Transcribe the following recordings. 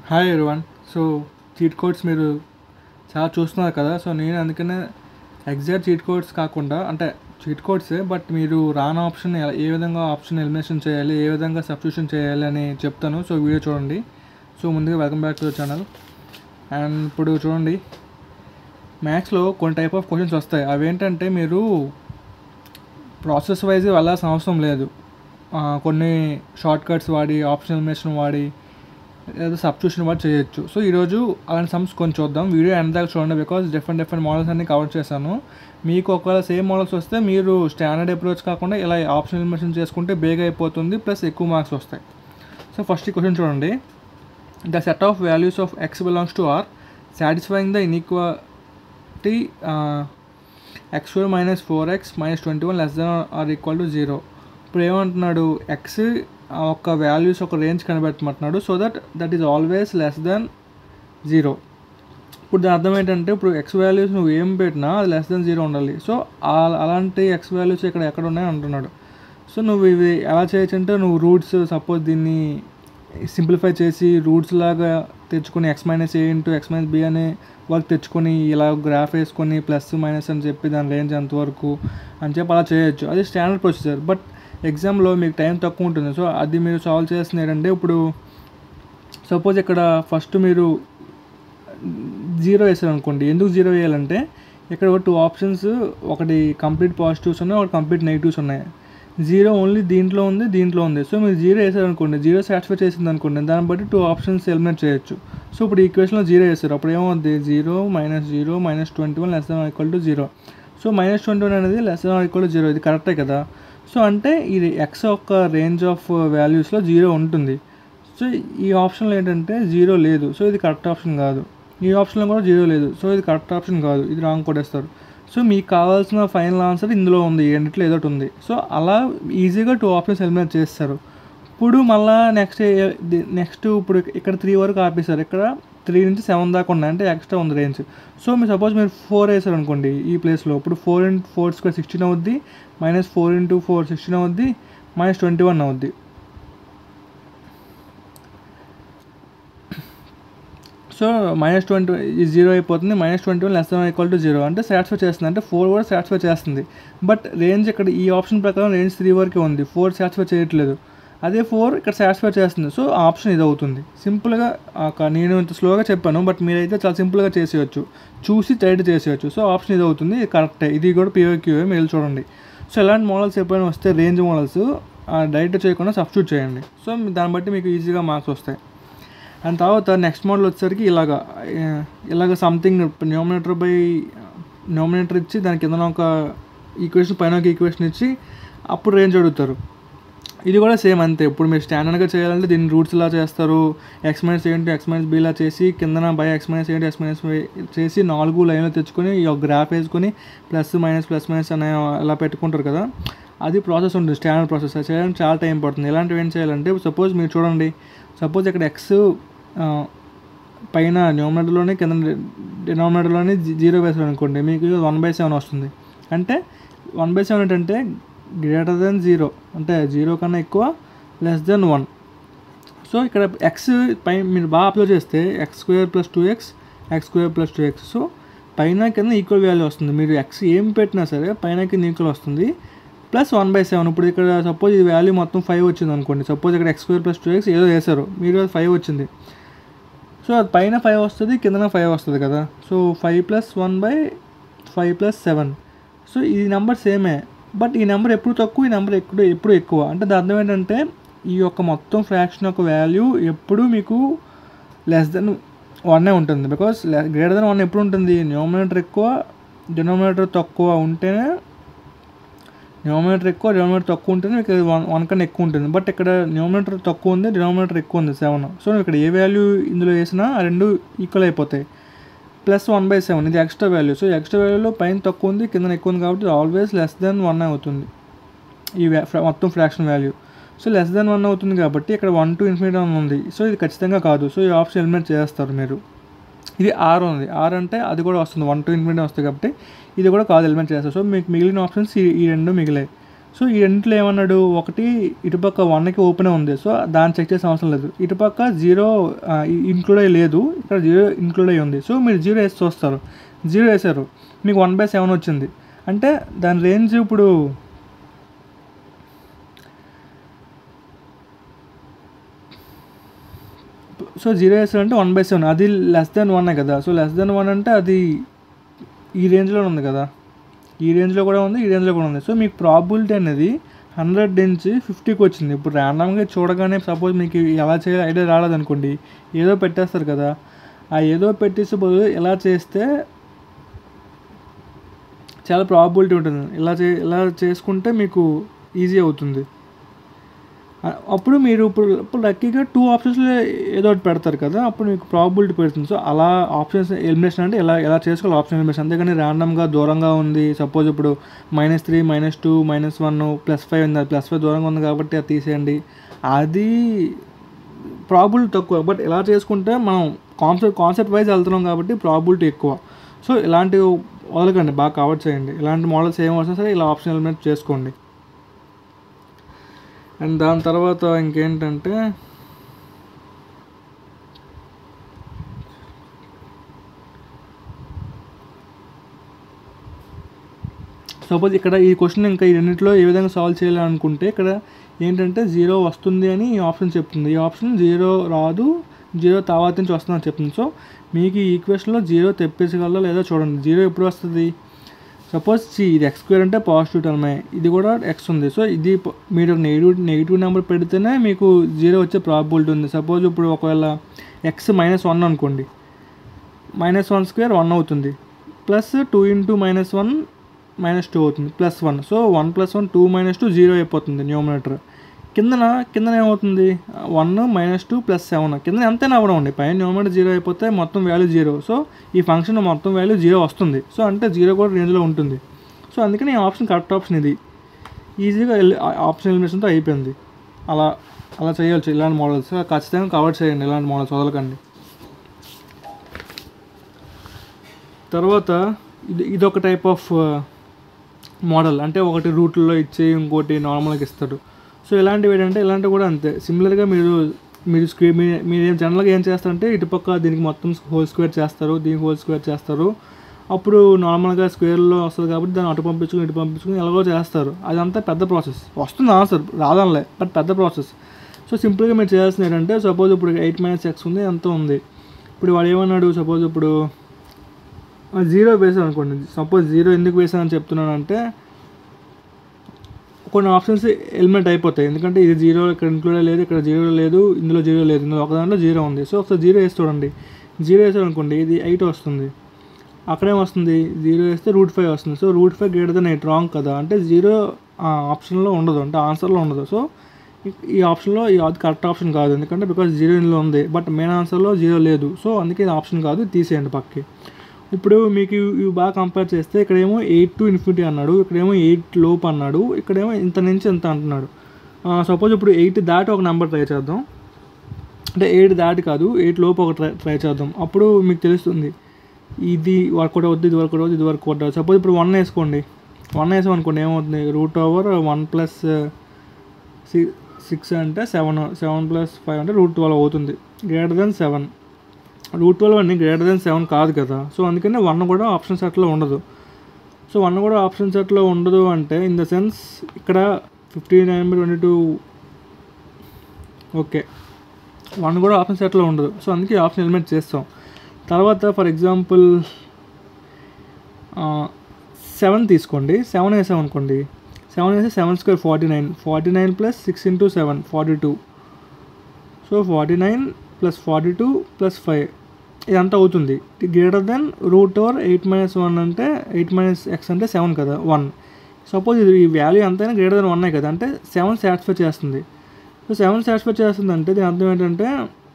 hi everyone so cheat codes మీరు చాలా చూస్తున్నారు కదా సో నేను అందుకనే ఎగ్జాక్ట్ చీట్ కోడ్స్ కాకుండా అంటే చీట్ కోడ్సే బట్ మీరు రాని ఆప్షన్ ఎలా- ఏ విధంగా ఆప్షన్ ఎలిమినేషన్ చేయాలి ఏ విధంగా సబ్స్టిట్యూషన్ చేయాలి అని చెప్తాను సో వీడియో చూడండి సో ముందుగా welcome back to the channel and ఇప్పుడు చూడండి మ్యాథ్స్లో కొన్ని టైప్ ఆఫ్ క్వశ్చన్స్ వస్తాయి అవేంటంటే మీరు ప్రాసెస్ వైజ్ వెళ్ళాల్సిన అవసరం లేదు ఆ, కొన్ని షార్ట్ కట్స్ వాడి ఆప్షన్ ఎలిమినేషన్ వాడి లేదా సబ్స్టిట్యూషన్ వాడి చేయొచ్చు సో ఈరోజు అలాంటి సమ్స్ కొంచెం చూద్దాం వీడియో ఎండ్ దాకా చూడండి బికాస్ డిఫరెంట్ డిఫరెంట్ మోడల్స్ అన్ని కవర్ చేశాను మీకు ఒకవేళ సేమ్ మోడల్స్ వస్తే మీరు స్టాండర్డ్ అప్రోచ్ కాకుండా ఇలా ఆప్షన్ ఎలిమినేషన్ చేసుకుంటే బేగా అయిపోతుంది ప్లస్ ఎక్కువ మార్క్స్ వస్తాయి సో ఫస్ట్ ఈ క్వశ్చన్ చూడండి the set of values of x belongs to R satisfying the inequality x square minus four x minus twenty one less than or equal to zero ఇప్పుడు ఏమంటున్నాడు x ఒక values ఒక range కనిపెట్టమంటున్నాడు so that that is always less than zero ఇప్పుడు దాని అర్థం ఏంటంటే ఇప్పుడు ఎక్స్ వాల్యూస్ నువ్వు ఏం పెట్టినా అది లెస్ దెన్ జీరో ఉండాలి సో ఆ- అలాంటి ఎక్స్ వాల్యూస్ ఇక్కడ ఎక్కడ ఉన్నాయి అంటున్నాడు సో నువ్వు ఇవి ఎలా చేయొచ్చు అంటే నువ్వు రూట్స్ సపోజ్ దీన్ని సింప్లిఫై చేసి రూట్స్ లాగా తెచ్చుకొని x minus a into x minus b అనే వర్క్ తెచ్చుకొని ఇలా గ్రాఫ్ వేసుకొని ప్లస్ మైనస్ అని చెప్పి దాని రేంజ్ ఎంతవరకు అని చెప్పి అలా చేయొచ్చు అది స్టాండర్డ్ ప్రొసీజర్ బట్ ఎగ్జామ్లో మీకు టైం తక్కువ ఉంటుంది సో అది మీరు సాల్వ్ చేస్తున్నారు ఏంటంటే ఇప్పుడు సపోజ్ ఇక్కడ ఫస్ట్ మీరు జీరో వేసారు అనుకోండి ఎందుకు జీరో వేయాలంటే ఇక్కడ ఒక టూ ఆప్షన్స్ ఒకటి కంప్లీట్ పాజిటివ్స్ ఉన్నాయి ఒకటి కంప్లీట్ నెగిటివ్స్ ఉన్నాయి జీరో ఓన్లీ దీంట్లో ఉంది దీంట్లో ఉంది సో మీరు జీరో వేసారు అనుకోండి జీరో సాటిస్ఫై చేసింది అనుకోండి దాన్ని బట్టి టూ ఆప్షన్స్ ఎలిమినేట్ చేయొచ్చు సో ఇప్పుడు ఈక్వేషన్లో జీరో వేసారు అప్పుడు ఏమవుద్ది zero minus zero minus twenty one less than equal to zero so minus twenty one అనేది less than equal to zero ఇది కరెక్టే కదా సో అంటే ఇది ఎక్స్ యొక్క రేంజ్ ఆఫ్ వాల్యూస్లో జీరో ఉంటుంది సో ఈ ఆప్షన్లో ఏంటంటే జీరో లేదు సో ఇది కరెక్ట్ ఆప్షన్ కాదు ఈ ఆప్షన్లో కూడా జీరో లేదు సో ఇది కరెక్ట్ ఆప్షన్ కాదు ఇది రాంగ్ కొట్టేస్తారు సో మీకు కావాల్సిన ఫైనల్ ఆన్సర్ ఇందులో ఉంది ఈ రెండిట్లో ఏదో ఒకటి ఉంది సో అలా ఈజీగా టూ ఆప్షన్స్ ఎలిమినేట్ చేస్తారు ఇప్పుడు మళ్ళా నెక్స్ట్ నెక్స్ట్ ఇప్పుడు ఇక్కడ త్రీ వరకు ఆపేశారు ఇక్కడ త్రీ నుంచి సెవెన్ దాకా ఉన్నాయి అంటే ఎక్స్ట్రా ఉంది రేంజ్ సో మీరు సపోజ్ మీరు ఫోర్ వేసారు అనుకోండి ఈ ప్లేస్లో ఇప్పుడు four into four square sixteen అవుద్ది minus four into four sixteen అవుద్ది మైనస్ ట్వంటీ వన్ అవుద్ది సో మైనస్ ట్వంటీ జీరో అయిపోతుంది minus twenty one less than equal to zero అంటే సాటిస్ఫై చేస్తుంది అంటే ఫోర్ కూడా సాటిస్ఫై చేస్తుంది బట్ రేంజ్ ఇక్కడ ఈ ఆప్షన్ ప్రకారం రేంజ్ త్రీ వరకే ఉంది ఫోర్ సాటిస్ఫై చేయట్లేదు అదే ఫోర్ ఇక్కడ సాటిస్ఫై చేస్తుంది సో ఆప్షన్ ఇది అవుతుంది సింపుల్గా ఒక నేను ఇంత స్లోగా చెప్పాను బట్ మీరైతే చాలా సింపుల్గా చేసేయచ్చు చూసి టైట్ చేసేయచ్చు సో ఆప్షన్ ఇది అవుతుంది ఇది కరెక్టే ఇది కూడా పిఓక్యూఏ మీరు చూడండి సో ఎలాంటి మోడల్స్ ఎప్పుడైనా వస్తే రేంజ్ మోడల్స్ డైరెక్ట్ చేయకుండా సబ్స్టిట్యూట్ చేయండి సో దాన్ని బట్టి మీకు ఈజీగా మార్క్స్ వస్తాయి అండ్ తర్వాత నెక్స్ట్ మోడల్ వచ్చేసరికి ఇలాగా ఆ, ఇలాగ సంథింగ్ న్యూమినేటర్ బై న్యూమినేటర్ ఇచ్చి దాని కింద ఒక ఈక్వేషన్ పైన ఒక ఈక్వేషన్ ఇచ్చి అప్పుడు రేంజ్ అడుగుతారు ఇది కూడా సేమ్ అంతే ఇప్పుడు మీరు స్టాండర్డ్గా చేయాలంటే దీన్ని రూట్స్ ఇలా చేస్తారు ఎక్స్ మైనస్ ఏంటి ఎక్స్ మైనస్ బీలా చేసి కిందన బై ఎక్స్ మైనస్ ఏంటి ఎక్స్ మైనస్ చేసి నాలుగు లైన్లు తెచ్చుకొని ఈ ఒక గ్రాఫ్ వేసుకొని ప్లస్ మైనస్ ప్లస్ మైనస్ అనే ఇలా పెట్టుకుంటారు కదా అది ప్రాసెస్ ఉంటుంది స్టాండర్డ్ ప్రాసెస్ అది చేయడానికి చాలా టైం పడుతుంది ఇలాంటివి ఏం చేయాలంటే సపోజ్ మీరు చూడండి సపోజ్ ఇక్కడ ఎక్స్ పైన న్యూమినేటర్లోనే కింద డినామినేటర్లోనే జీరో వేసారు అనుకోండి మీకు వన్ బై సెవెన్ వస్తుంది అంటే వన్ బై సెవెన్ ఏంటంటే గ్రేటర్ దెన్ జీరో అంటే జీరో కన్నా ఎక్కువ లెస్ దెన్ వన్ సో ఇక్కడ ఎక్స్ పై మీరు బాగా అప్లోడ్ చేస్తే x square plus two x x square plus two x so పైన కింద ఈక్వల్ వాల్యూ వస్తుంది మీరు ఎక్స్ ఏం పెట్టినా సరే పైన కింద ఈక్వల్ వస్తుంది ప్లస్ వన్ బై సెవెన్ ఇప్పుడు ఇక్కడ సపోజ్ ఈ వాల్యూ మొత్తం ఫైవ్ వచ్చింది అనుకోండి సపోజ్ ఇక్కడ x square plus two x ఏదో వేశారు మీరు ఫైవ్ వచ్చింది సో అది పైన ఫైవ్ వస్తుంది కిందన ఫైవ్ వస్తుంది కదా so five plus one by five plus seven so ఈ నెంబర్ సేమే బట్ ఈ నెంబర్ ఎప్పుడు తక్కువ ఈ నెంబర్ ఎప్పుడు ఎప్పుడు ఎక్కువ అంటే దాని అర్థం ఏంటంటే ఈ యొక్క మొత్తం ఫ్రాక్షన్ యొక్క వాల్యూ ఎప్పుడు మీకు లెస్ దెన్ వన్నే ఉంటుంది బికాస్ గ్రేటర్ దెన్ వన్ ఎప్పుడు ఉంటుంది న్యూమినేటర్ ఎక్కువ డినోమినేటర్ తక్కువ ఉంటేనే న్యూమినేటర్ ఎక్కువ డినామినేటర్ తక్కువ ఉంటేనే మీకు వన్ వన్ కన్నా ఎక్కువ ఉంటుంది బట్ ఇక్కడ న్యూమినేటర్ తక్కువ ఉంది డినామినేటర్ ఎక్కువ ఉంది సెవెన్ సో ఇక్కడ ఏ వాల్యూ ఇందులో వేసినా ఆ రెండు ఈక్వల్ అయిపోతాయి ప్లస్ వన్ బై సెవెన్ ఇది ఎక్స్ట్రా వాల్యూ సో ఎక్స్ట్రా వాల్యూలో పైన తక్కువ ఉంది కింద ఎక్కువ ఉంది కాబట్టి ఆల్వేస్ లెస్ దెన్ వన్ అవుతుంది ఈ వ్యా- ఫ్రా- మొత్తం fraction value so less than one అవుతుంది కాబట్టి ఇక్కడ వన్ టు ఇన్ఫినిటీ వన్ ఉంది సో ఇది ఖచ్చితంగా కాదు సో ఈ ఆప్షన్ ఎలిమినేట్ చేస్తారు మీరు ఇది ఆర్ ఉంది ఆర్ అంటే అది కూడా వస్తుంది వన్ టు ఇన్ఫినిటీ వస్తుంది కాబట్టి ఇది కూడా కాదు ఎలిమెంట్ చేస్తారు సో మీకు మిగిలిన ఆప్షన్స్ ఈ ఈ రెండు మిగిలాయి సో ఈ రెండింటిలో ఏమన్నాడు ఒకటి ఇటుపక్క వన్కి ఓపెన్ ఉంది సో దాన్ని చెక్ చేసే అవసరం లేదు ఇటుపక్క జీరో ఇంక్లూడ్ అయ్యి లేదు ఇక్కడ జీరో ఇంక్లూడ్ అయ్యి ఉంది సో మీరు జీరో వేసి చూస్తారు జీరో వేసారు మీకు వన్ బై సెవెన్ వచ్చింది అంటే దాని రేంజ్ ఇప్పుడు సో జీరో వేసారంటే వన్ బై సెవెన్ అది లెస్ దెన్ వన్ కదా సో లెస్ దెన్ వన్ అంటే అది ఈ రేంజ్లో ఉంది కదా ఈ రేంజ్లో కూడా ఉంది ఈ రేంజ్లో కూడా ఉంది సో మీకు ప్రాబిలిటీ అనేది హండ్రెడ్ నుంచి ఫిఫ్టీకి వచ్చింది ఇప్పుడు ర్యాండమ్గా చూడగానే సపోజ్ మీకు ఎలా చేయాలి ఐడియా రాలేదనుకోండి ఏదో పెట్టేస్తారు కదా ఆ ఏదో పెట్టేసే బదులు ఎలా చేస్తే చాలా ప్రాబిలిటీ ఉంటుంది ఇలా చే ఇలా చేసుకుంటే మీకు ఈజీ అవుతుంది అ- అప్పుడు మీరు ఇప్పుడు ఇప్పుడు లక్కీగా టూ ఆప్షన్స్లో ఏదో ఒకటి పెడతారు కదా అప్పుడు మీకు ప్రాబిలిటీ పెడుతుంది సో అలా ఆప్షన్స్ ఎలిమినేషన్ అంటే ఎలా ఎలా చేసుకోవాలి ఆప్షన్ ఎలిమినేషన్ అంతేగాని ర్యాండమ్గా దూరంగా ఉంది సపోజ్ ఇప్పుడు minus three minus two minus one plus five ఉంది ప్లస్ ఫైవ్ దూరంగా ఉంది కాబట్టి అది తీసేయండి అది ప్రాబిలిటీ తక్కువ బట్ ఇలా చేసుకుంటే మనం కాన్సెప్ట్ కాన్సెప్ట్ వైజ్ వెళ్తున్నాం కాబట్టి ప్రాబిలిటీ ఎక్కువ సో ఇలాంటివి వదలకండి బాగా కవర్ చేయండి ఇలాంటి మోడల్స్ ఏం వచ్చినా సరే ఇలా ఆప్షన్ ఎలిమినేట్ చేసుకోండి అండ్ దాని తర్వాత ఇంకేంటంటే సపోజ్ ఇక్కడ ఈ క్వశ్చన్ ఇంకా ఈ రెండింటిలో ఏ విధంగా సాల్వ్ చేయాలి అనుకుంటే ఇక్కడ ఏంటంటే జీరో వస్తుంది అని ఈ ఆప్షన్ చెప్తుంది ఈ ఆప్షన్ జీరో రాదు జీరో తర్వాత నుంచి వస్తుందని చెప్తుంది సో మీకు ఈ ఈక్వేషన్లో జీరో తెప్పించగలరా లేదా చూడండి జీరో ఎప్పుడు వస్తుంది సపోజ్ సి ఇది ఎక్స్ స్క్వేర్ అంటే పాజిటివ్ టర్మే ఇది కూడా ఎక్స్ ఉంది సో ఇది ప- మీరు నెగిటివ్ నెగిటివ్ నెంబర్ పెడితేనే మీకు జీరో వచ్చే ప్రాబిలిటీ ఉంది సపోజ్ ఇప్పుడు ఒకవేళ ఎక్స్ మైనస్ వన్ అనుకోండి మైనస్ వన్ స్క్వేర్ వన్ అవుతుంది plus two into minus one minus two అవుతుంది plus one so one plus one two minus two zero అయిపోతుంది న్యూమినేటర్ కిందన కిందన ఏమవుతుంది one minus two plus seven కింద ఎంతైనా అవ్వడం అండి పైన న్యూమినేటర్ జీరో అయిపోతే మొత్తం వాల్యూ జీరో సో ఈ ఫంక్షన్ మొత్తం వాల్యూ జీరో వస్తుంది సో అంటే జీరో కూడా రేంజ్లో ఉంటుంది సో అందుకని ఈ ఆప్షన్ కరెక్ట్ ఆప్షన్ ఇది ఈజీగా ఎల్- ఆ ఆప్షన్ ఎలిమినేషన్తో అయిపోయింది అలా అలా చేయవచ్చు ఇలాంటి మోడల్స్ ఖచ్చితంగా కవర్ చేయండి ఇలాంటి మోడల్స్ వదలకండి తర్వాత ఇది ఇదొక టైప్ ఆఫ్ మోడల్ అంటే ఒకటి రూట్లో ఇచ్చి ఇంకోటి నార్మల్గా ఇస్తాడు సో ఇలాంటివి ఏంటంటే ఇలాంటివి కూడా అంతే సిమిలర్గా మీరు మీరు స్క్వే మీ- మీరు ఏం జనరల్గా ఏం చేస్తారంటే ఇటుపక్క దీనికి మొత్తం హోల్ స్క్వేర్ చేస్తారు దీనికి హోల్ స్క్వేర్ చేస్తారు అప్పుడు నార్మల్గా స్క్వేర్లో వస్తుంది కాబట్టి దాన్ని అటు పంపించుకుని ఇటు పంపించుకుని ఎలాగో చేస్తారు అదంతా పెద్ద ప్రాసెస్ వస్తుంది ఆన్సర్ రాదనలే బట్ పెద్ద ప్రాసెస్ సో సింపుల్గా మీరు చేయాల్సింది ఏంటంటే సపోజ్ ఇప్పుడు ఎయిట్ మైనస్ ఎక్స్ ఉంది ఎంత ఉంది ఇప్పుడు వాడు ఏమన్నాడు సపోజ్ ఇప్పుడు జీరో వేసాను అనుకోండి సపోజ్ జీరో ఎందుకు వేసానని చెప్తున్నానంటే కొన్ని ఆప్షన్స్ ఎలిమెంట్ అయిపోతాయి ఎందుకంటే ఇది జీరో ఇక్కడ ఇంక్లూడ్ లేదు ఇక్కడ జీరో లేదు ఇందులో జీరో లేదు ఇందులో ఒక దాంట్లో జీరో ఉంది సో ఒకసారి జీరో వేసి చూడండి జీరో వేసారు అనుకోండి ఇది ఎయిట్ వస్తుంది అక్కడేం వస్తుంది జీరో వేస్తే రూట్ ఫైవ్ వస్తుంది so root five greater than eight wrong కదా అంటే జీరో ఆప్షన్లో ఉండదు అంటే ఆన్సర్లో ఉండదు సో ఈ- ఈ ఆప్షన్లో ఈ అది కరెక్ట్ ఆప్షన్ కాదు ఎందుకంటే బికాస్ జీరో ఇందులో ఉంది బట్ మెయిన్ ఆన్సర్లో జీరో లేదు సో అందుకే ఇది ఆప్షన్ కాదు ఇది తీసేయండి పక్కకి ఇప్పుడు మీకు ఇవి ఇవి బాగా కంపేర్ చేస్తే ఇక్కడేమో ఎయిట్ టు ఇన్ఫినిటీ అన్నాడు ఇక్కడేమో ఎయిట్ లోపు అన్నాడు ఇక్కడేమో ఇంత నుంచి ఇంత అంటున్నాడు సపోజ్ ఇప్పుడు ఎయిట్ దాటి ఒక నెంబర్ ట్రై చేద్దాం అంటే ఎయిట్ దాటి కాదు ఎయిట్ లోపు ఒక ట్రై ట్రై చేద్దాం అప్పుడు మీకు తెలుస్తుంది ఇది వర్కౌట్ అవుతుంది ఇది వర్కౌట్ అవుతుంది ఇది వర్కౌట్ అవుతుంది సపోజ్ ఇప్పుడు వన్ వేసుకోండి వన్ వేసాం అనుకోండి ఏమవుతుంది root over one plus six అంటే సెవెన్ సెవెన్ ప్లస్ ఫైవ్ అంటే రూట్ ట్వెల్వ్ అవుతుంది greater than seven root twelve అన్ని గ్రేటర్ దెన్ సెవెన్ కాదు కదా సో అందుకనే వన్ కూడా ఆప్షన్ సెట్లో ఉండదు సో వన్ కూడా ఆప్షన్ సెట్లో ఉండదు అంటే ఇన్ ద సెన్స్ ఇక్కడ fifty nine by twenty two okay one కూడా ఆప్షన్ సెట్లో ఉండదు సో అందుకే ఆప్షన్ ఎలిమెంట్ చేస్తాం తర్వాత ఫర్ ఎగ్జాంపుల్ సెవెన్ తీసుకోండి సెవెన్ వేసాం అనుకోండి సెవెన్ వేస్తే seven square forty nine forty nine plus six into seven forty two so forty nine plus forty two plus five ఇదంతా అవుతుంది greater than root over eight minus one అంటే eight minus x అంటే seven కదా one suppose ఇది ఈ value ఎంతైనా greater than one కదా అంటే సెవెన్ సాటిస్ఫై చేస్తుంది సో సెవెన్ సాటిస్ఫై చేస్తుంది అంటే దీని అర్థం ఏంటంటే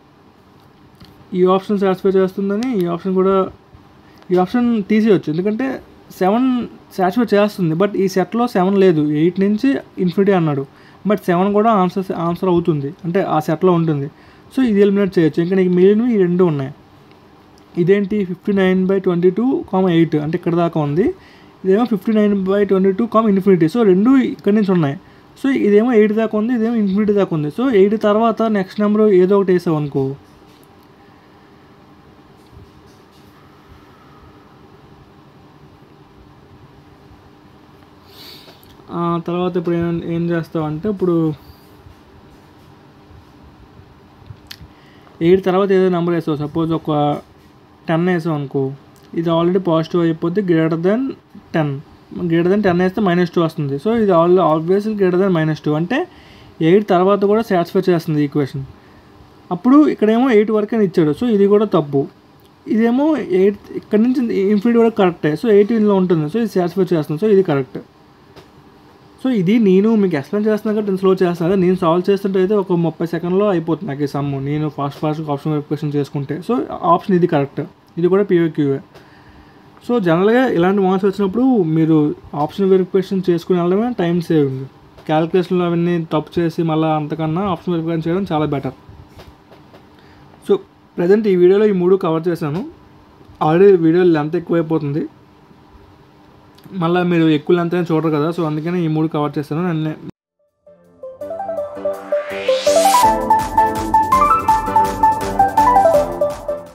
ఈ ఆప్షన్ సాటిస్ఫై చేస్తుందని ఈ ఆప్షన్ కూడా ఈ ఆప్షన్ తీసేయచ్చు ఎందుకంటే సెవెన్ సాటిస్ఫై చేస్తుంది బట్ ఈ సెట్లో సెవెన్ లేదు ఎయిట్ నుంచి ఇన్ఫినిటీ అన్నాడు బట్ సెవెన్ కూడా ఆన్సర్ ఆన్సర్ అవుతుంది అంటే ఆ సెట్లో ఉంటుంది సో ఇది ఎలిమినేట్ చేయొచ్చు ఇంకా నీకు మిగిలినవి ఈ రెండు ఉన్నాయి ఇదేంటి fifty nine by twenty two comma eight అంటే ఇక్కడ దాకా ఉంది ఇదేమో fifty nine by twenty two comma infinity so రెండు ఇక్కడి నుంచి ఉన్నాయి సో ఇదేమో ఎయిట్ దాకా ఉంది ఇదేమో ఇన్ఫినిటీ దాకా ఉంది సో ఎయిట్ తర్వాత నెక్స్ట్ నెంబర్ ఏదో ఒకటి వేసావు అనుకో ఆ తర్వాత ఇప్పుడు ఏం ఏం చేస్తావు అంటే ఇప్పుడు ఎయిట్ తర్వాత ఏదో నెంబర్ వేసావు సపోజ్ ఒక టెన్ వేసావు అనుకో ఇది ఆల్రెడీ పాజిటివ్ అయిపోతే greater than ten greater than ten వేస్తే మైనస్ టూ వస్తుంది సో ఇది all always greater than minus two అంటే ఎయిట్ తర్వాత కూడా సాటిస్ఫై చేస్తుంది ఈక్వేషన్ అప్పుడు ఇక్కడేమో ఎయిట్ వరకు అని ఇచ్చాడు సో ఇది కూడా తప్పు ఇదేమో ఎయిట్ ఇక్కడ నుంచి ఇన్ఫినిటీ కూడా కరెక్టే సో ఎయిట్ ఇందులో ఉంటుంది సో ఇది సాటిస్ఫై చేస్తుంది సో ఇది కరెక్ట్ సో ఇది నేను మీకు ఎక్స్ప్లెయిన్ చేస్తున్నా కాబట్టి నేను స్లో చేస్తాను అదే నేను సాల్వ్ చేస్తుంటే అయితే ఒక ముప్పై సెకండ్లో అయిపోతుంది నాకు ఈ సమ్ నేను ఫాస్ట్ ఫాస్ట్గా ఆప్షన్ వెరిఫికేషన్ చేసుకుంటే సో ఆప్షన్ ఇది కరెక్ట్ ఇది కూడా పీఓక్యూఏ సో జనరల్గా ఇలాంటి మార్క్స్ వచ్చినప్పుడు మీరు ఆప్షన్ వెరిఫికేషన్ చేసుకుని వెళ్ళడమే టైం సేవింగ్ క్యాలిక్యులేషన్లో అవన్నీ తప్పు చేసి మళ్ళీ అంతకన్నా ఆప్షన్ వెరిఫికేషన్ చేయడం చాలా బెటర్ సో ప్రజెంట్ ఈ వీడియోలో ఈ మూడు కవర్ చేశాను ఆల్రెడీ వీడియో లెంత్ ఎక్కువైపోతుంది మళ్ళీ మీరు ఎక్కువ లెంత్ అయినా చూడరు కదా సో అందుకని ఈ మూడు కవర్ చేస్తాను నేను